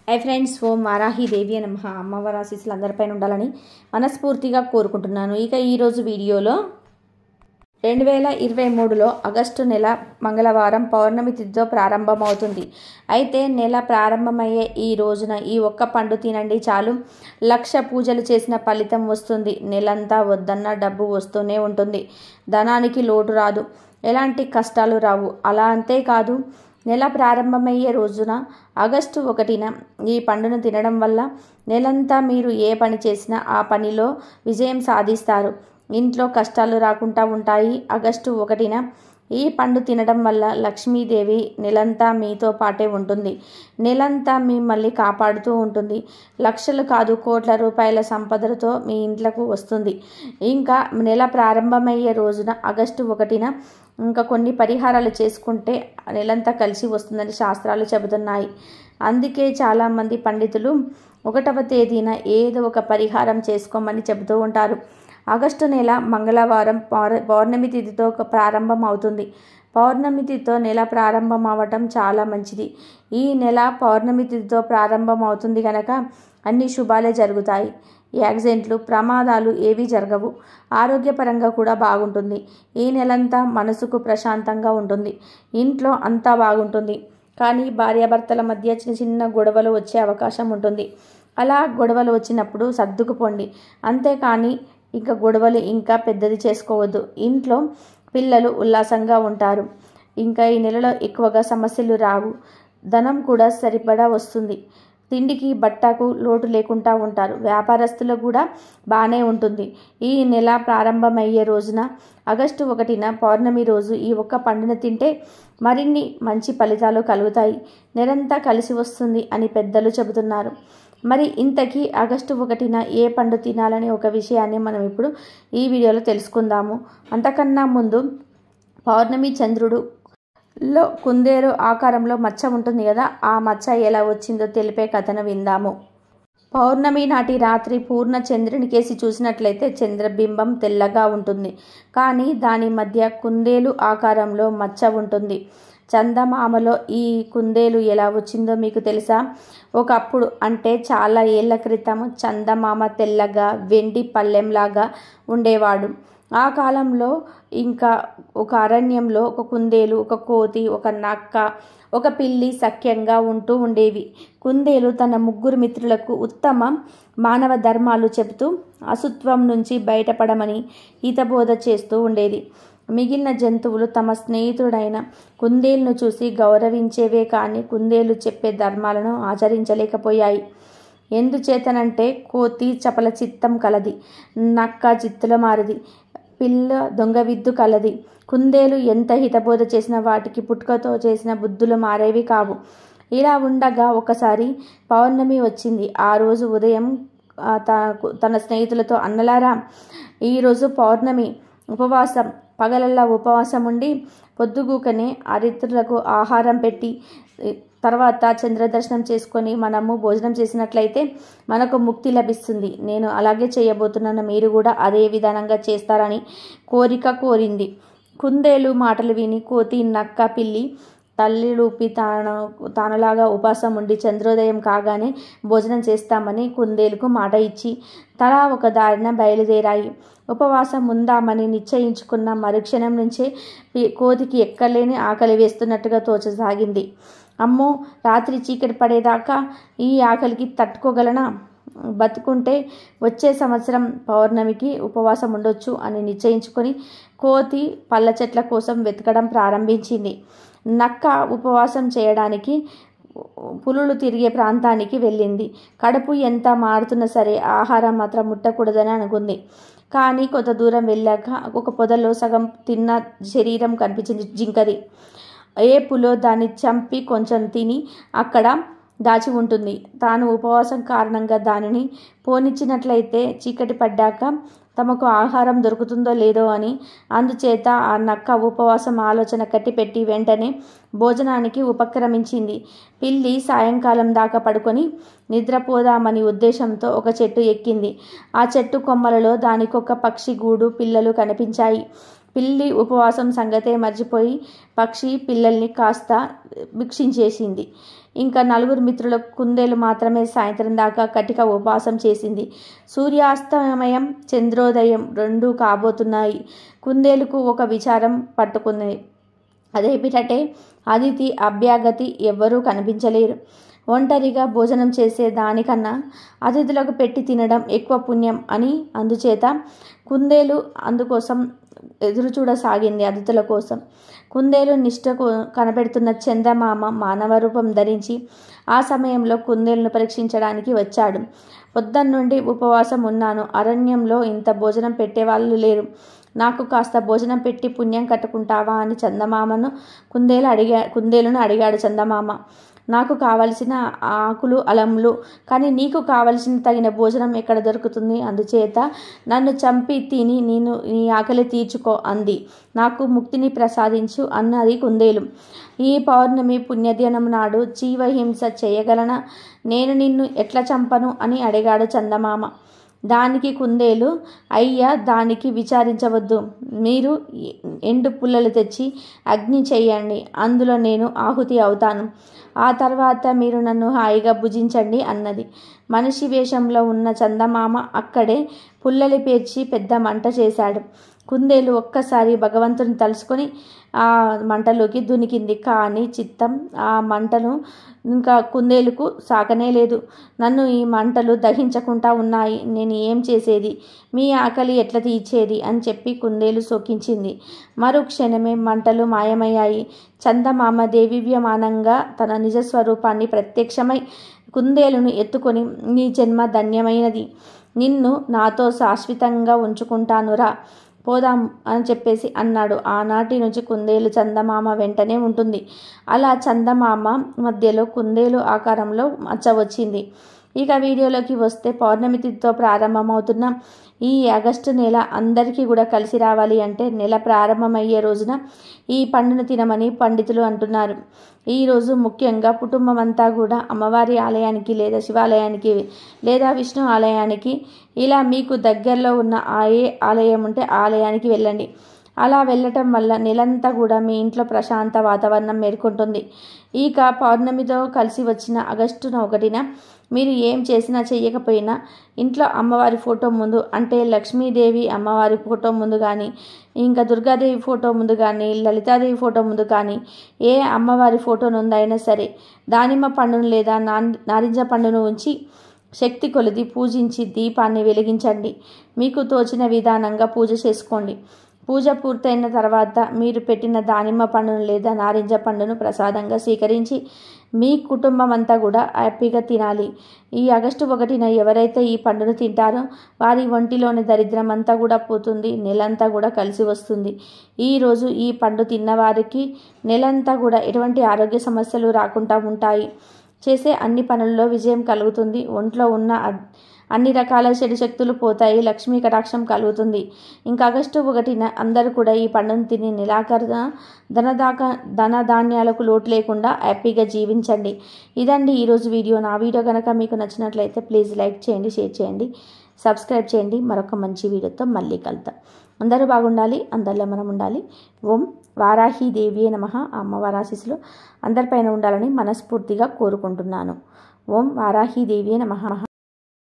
hi friends ఓం వారాహిదేవి నమ అమ్మవారి ఆశీస్సులు అందరిపైన ఉండాలని మనస్ఫూర్తిగా కోరుకుంటున్నాను ఇక ఈరోజు వీడియోలో రెండు వేల ఇరవై మూడులో ఆగస్టు నెల మంగళవారం పౌర్ణమి తిథితో ప్రారంభమవుతుంది అయితే నెల ప్రారంభమయ్యే ఈ రోజున ఈ ఒక్క పండు తినండి చాలు లక్ష పూజలు చేసిన ఫలితం వస్తుంది నెలంతా వద్దన్న డబ్బు వస్తూనే ఉంటుంది ధనానికి లోటు రాదు ఎలాంటి కష్టాలు రావు అలా అంతేకాదు నెల ప్రారంభమయ్యే రోజున ఆగస్టు ఒకటిన ఈ పండును తినడం వల్ల నెలంతా మీరు ఏ పని చేసినా ఆ పనిలో విజయం సాధిస్తారు ఇంట్లో కష్టాలు రాకుండా ఉంటాయి ఆగస్టు ఒకటిన ఈ పండు తినడం వల్ల లక్ష్మీదేవి నెలంతా మీతో పాటే ఉంటుంది నెలంతా మిమ్మల్ని కాపాడుతూ ఉంటుంది లక్షలు కాదు కోట్ల రూపాయల సంపదలతో మీ ఇంట్లకు వస్తుంది ఇంకా నెల ప్రారంభమయ్యే రోజున ఆగస్టు ఒకటిన ఇంకా కొన్ని పరిహారాలు చేసుకుంటే నెలంతా కలిసి వస్తుందని శాస్త్రాలు చెబుతున్నాయి అందుకే చాలామంది పండితులు ఒకటవ తేదీన ఏదో ఒక పరిహారం చేసుకోమని చెబుతూ ఉంటారు ఆగస్టు నెల మంగళవారం పౌర్ పౌర్ణమి తిథితో ఒక ప్రారంభం అవుతుంది పౌర్ణమి తిథితో నెల ప్రారంభం అవ్వటం చాలా మంచిది ఈ నెల పౌర్ణమి తిథితో ప్రారంభం అవుతుంది కనుక అన్ని శుభాలే జరుగుతాయి యాక్సిడెంట్లు ప్రమాదాలు ఏవీ జరగవు ఆరోగ్యపరంగా కూడా బాగుంటుంది ఈ నెలంతా మనసుకు ప్రశాంతంగా ఉంటుంది ఇంట్లో అంతా బాగుంటుంది కానీ భార్యాభర్తల మధ్య చిన్న చిన్న గొడవలు వచ్చే అవకాశం ఉంటుంది అలా గొడవలు వచ్చినప్పుడు సర్దుకుపోండి అంతేకాని ఇంకా గొడవలు ఇంకా పెద్దది చేసుకోవద్దు ఇంట్లో పిల్లలు ఉల్లాసంగా ఉంటారు ఇంకా ఈ నెలలో ఎక్కువగా సమస్యలు రావు ధనం కూడా సరిపడా వస్తుంది తిండికి బట్టకు లోటు లేకుండా ఉంటారు వ్యాపారస్తులకు కూడా బాగానే ఉంటుంది ఈ నెల ప్రారంభమయ్యే రోజున ఆగస్టు ఒకటిన పౌర్ణమి రోజు ఈ ఒక్క పండును తింటే మరిన్ని మంచి ఫలితాలు కలుగుతాయి నెలంతా కలిసి వస్తుంది అని పెద్దలు చెబుతున్నారు మరి ఇంతకీ ఆగస్టు ఒకటిన ఏ పండు తినాలని ఒక విషయాన్ని మనం ఇప్పుడు ఈ వీడియోలో తెలుసుకుందాము అంతకన్నా ముందు పౌర్ణమి చంద్రుడు లో కుందేరు ఆకారంలో మచ్చ ఉంటుంది కదా ఆ మచ్చ ఎలా వచ్చిందో తెలిపే కథను విందాము పౌర్ణమి నాటి రాత్రి పూర్ణ చంద్రుని కేసి చూసినట్లయితే చంద్రబింబం తెల్లగా ఉంటుంది కానీ దాని మధ్య కుందేలు ఆకారంలో మచ్చ ఉంటుంది చందమామలో ఈ కుందేలు ఎలా వచ్చిందో మీకు తెలుసా ఒకప్పుడు అంటే చాలా ఏళ్ల క్రితం చందమామ తెల్లగా వెండి పళ్ళెంలాగా ఉండేవాడు ఆ కాలంలో ఇంకా ఒక అరణ్యంలో ఒక కుందేలు ఒక కోతి ఒక నక్క ఒక పిల్లి సఖ్యంగా ఉంటూ ఉండేవి కుందేలు తన ముగ్గురు మిత్రులకు ఉత్తమ మానవ ధర్మాలు చెబుతూ అసుత్వం నుంచి బయటపడమని హితబోధ చేస్తూ ఉండేది మిగిలిన జంతువులు తమ స్నేహితుడైన కుందేలును చూసి గౌరవించేవే కానీ కుందేలు చెప్పే ధర్మాలను ఆచరించలేకపోయాయి ఎందుచేతనంటే కోతి చపల చిత్తం కలది నక్క చిత్తుల మారిది పిల్ల దొంగ విద్దు కలది కుందేలు ఎంత హితబోధ చేసిన వాటికి పుట్టుకతో చేసిన బుద్ధులు మారేవి కావు ఇలా ఉండగా ఒకసారి పౌర్ణమి వచ్చింది ఆ రోజు ఉదయం తన స్నేహితులతో అన్నలారా ఈరోజు పౌర్ణమి ఉపవాసం పగలల్లా ఉపవాసం ఉండి పొద్దుగూకనే అరిత్రులకు ఆహారం పెట్టి తర్వాత చంద్రదర్శనం చేసుకొని మనము భోజనం చేసినట్లయితే మనకు ముక్తి లభిస్తుంది నేను అలాగే చేయబోతున్నాను మీరు కూడా అదే విధానంగా చేస్తారని కోరిక కోరింది కుందేలు మాటలు విని కోతి నక్క పిల్లి తల్లిలూపి తాన తానలాగా ఉపాసం ఉండి చంద్రోదయం కాగానే భోజనం చేస్తామని కుందేలుకు మాట ఇచ్చి తలా ఒక దారిన బయలుదేరాయి ఉపవాసం ఉందామని నిశ్చయించుకున్న మరుక్షణం నుంచే కోతికి ఎక్కలేని ఆకలి వేస్తున్నట్టుగా తోచసాగింది అమ్మో రాత్రి చీకటి పడేదాకా ఈ ఆకలికి తట్టుకోగలనా బతుకుంటే వచ్చే సంవత్సరం పౌర్ణమికి ఉపవాసం ఉండొచ్చు అని నిశ్చయించుకొని కోతి పళ్ళ చెట్ల కోసం వెతకడం ప్రారంభించింది నక్క ఉపవాసం చేయడానికి పులులు తిరిగే ప్రాంతానికి వెళ్ళింది కడుపు ఎంత మారుతున్నా సరే ఆహారం మాత్రం ముట్టకూడదని అనుకుంది కానీ కొంత దూరం వెళ్ళాక ఒక పొదలో సగం తిన్న శరీరం కనిపించింది జింకది ఏ పులో దాన్ని చంపి కొంచెం తిని అక్కడ దాచి ఉంటుంది తాను ఉపవాసం కారణంగా దానిని పోనిచ్చినట్లయితే చీకటి పడ్డాక తమకు ఆహారం దొరుకుతుందో లేదో అని అందుచేత ఆ నక్క ఉపవాసం ఆలోచన కట్టిపెట్టి వెంటనే భోజనానికి ఉపక్రమించింది పిల్లి సాయంకాలం దాకా పడుకొని నిద్రపోదామని ఉద్దేశంతో ఒక చెట్టు ఎక్కింది ఆ చెట్టు కొమ్మలలో దానికొక పక్షి గూడు పిల్లలు కనిపించాయి పిల్లి ఉపవాసం సంగతే మర్చిపోయి పక్షి పిల్లల్ని కాస్త భిక్షించేసింది ఇంకా నలుగురు మిత్రుల కుందేలు మాత్రమే సాయంత్రం దాకా కటిక ఉపవాసం చేసింది సూర్యాస్తమయం చంద్రోదయం రెండూ కాబోతున్నాయి కుందేలుకు ఒక విచారం పట్టుకుంది అదేమిటంటే అతిథి అభ్యాగతి ఎవ్వరూ కనిపించలేరు ఒంటరిగా భోజనం చేసే దానికన్నా అతిథులకు పెట్టి తినడం ఎక్కువ పుణ్యం అని అందుచేత కుందేలు అందుకోసం ఎదురు చూడసాగింది అతిథుల కోసం కుందేలు నిష్టకు కనబెడుతున్న చందమామ మానవ రూపం ధరించి ఆ సమయంలో కుందేలును పరీక్షించడానికి వచ్చాడు పొద్దున్నుండి ఉపవాసం ఉన్నాను అరణ్యంలో ఇంత భోజనం పెట్టేవాళ్ళు లేరు నాకు కాస్త భోజనం పెట్టి పుణ్యం కట్టుకుంటావా అని చందమామను కుందేలు అడిగా కుందేలును అడిగాడు చందమామ నాకు కావలసిన ఆకులు అలములు కానీ నీకు కావలసిన తగిన భోజనం ఎక్కడ దొరుకుతుంది అందుచేత నన్ను చంపి తిని నేను నీ ఆకలి తీర్చుకో అంది నాకు ముక్తిని ప్రసాదించు అన్నది కుందేలు ఈ పౌర్ణమి పుణ్యదినం నాడు జీవహింస చేయగలన నేను నిన్ను ఎట్లా చంపను అని అడిగాడు చందమామ దానికి కుందేలు అయ్యా దానికి విచారించవద్దు మీరు ఎండు పుల్లలు తెచ్చి అగ్ని చేయండి అందులో నేను ఆహుతి అవుతాను ఆ తర్వాత మీరు నన్ను హాయిగా భుజించండి అన్నది మనిషి వేషంలో ఉన్న చందమామ అక్కడే పుల్లలి పేర్చి పెద్ద మంట చేశాడు కుందేలు ఒక్కసారి భగవంతుని తలుసుకొని ఆ మంటలోకి దునికింది కానీ చిత్తం ఆ మంటను ఇంకా కుందేలుకు సాకనే లేదు నన్ను ఈ మంటలు దహించకుండా ఉన్నాయి నేను ఏం చేసేది మీ ఆకలి ఎట్లా తీర్చేది అని చెప్పి కుందేలు సోకించింది మరు క్షణమే మంటలు మాయమయ్యాయి చందమామ దేవివ్యమానంగా తన నిజస్వరూపాన్ని ప్రత్యక్షమై కుందేలును ఎత్తుకొని నీ జన్మ ధన్యమైనది నిన్ను నాతో శాశ్వతంగా ఉంచుకుంటానురా పోదాం అని చెప్పేసి అన్నాడు ఆనాటి నుంచి కుందేలు చందమామ వెంటనే ఉంటుంది అలా చందమామ మధ్యలో కుందేలు ఆకారంలో మచ్చ వచ్చింది ఇక వీడియోలోకి వస్తే పౌర్ణమి తిథితో ప్రారంభమవుతున్న ఈ ఆగస్టు నెల అందరికీ కూడా కలిసి రావాలి అంటే నెల ప్రారంభమయ్యే రోజున ఈ పండును తినమని పండితులు అంటున్నారు ఈరోజు ముఖ్యంగా కుటుంబం అంతా కూడా అమ్మవారి ఆలయానికి లేదా శివాలయానికి లేదా విష్ణు ఆలయానికి ఇలా మీకు దగ్గరలో ఉన్న ఆ ఏ ఆలయం ఉంటే ఆలయానికి వెళ్ళండి అలా వెళ్ళటం వల్ల నెలంతా కూడా మీ ఇంట్లో ప్రశాంత వాతావరణం మేల్కొంటుంది ఇక పౌర్ణమితో కలిసి వచ్చిన ఆగస్టున ఒకటిన మీరు ఏం చేసినా చెయ్యకపోయినా ఇంట్లో అమ్మవారి ఫోటో ముందు అంటే లక్ష్మీదేవి అమ్మవారి ఫోటో ముందు కానీ ఇంకా దుర్గాదేవి ఫోటో ముందు కానీ లలితాదేవి ఫోటో ముందు కానీ ఏ అమ్మవారి ఫోటో నుందైనా సరే దానిమ్మ పండును లేదా నారింజ పండును ఉంచి శక్తి కొలిది పూజించి దీపాన్ని వెలిగించండి మీకు తోచిన విధానంగా పూజ చేసుకోండి పూజ పూర్తయిన తర్వాత మీరు పెట్టిన దానిమ్మ పండును లేదా నారింజ పండును ప్రసాదంగా స్వీకరించి మీ కుటుంబం అంతా కూడా హ్యాపీగా తినాలి ఈ ఆగస్టు ఒకటిన ఎవరైతే ఈ పండును తింటారో వారి ఒంటిలోని దరిద్రం అంతా కూడా పోతుంది నెలంతా కూడా కలిసి వస్తుంది ఈరోజు ఈ పండు తిన్నవారికి నెలంతా కూడా ఎటువంటి ఆరోగ్య సమస్యలు రాకుండా ఉంటాయి చేసే అన్ని పనుల్లో విజయం కలుగుతుంది ఒంట్లో ఉన్న అన్ని రకాల చెడు శక్తులు పోతాయి లక్ష్మీ కటాక్షం కలుగుతుంది ఇంకా ఆగస్టు ఒకటిన అందరూ కూడా ఈ పండును తిని నిరాకరణ ధనదాకా ధన ధాన్యాలకు లోటు లేకుండా హ్యాపీగా జీవించండి ఇదండి ఈరోజు వీడియో నా వీడియో కనుక మీకు నచ్చినట్లయితే ప్లీజ్ లైక్ చేయండి షేర్ చేయండి సబ్స్క్రైబ్ చేయండి మరొక మంచి వీడియోతో మళ్ళీ కలుద్దాం అందరూ బాగుండాలి అందరిలో మనం ఉండాలి ఓం వారాహి దేవియే నమ అమ్మవారి ఆశీస్సులు అందరిపైన ఉండాలని మనస్ఫూర్తిగా కోరుకుంటున్నాను ఓం వారాహి దేవియే నమ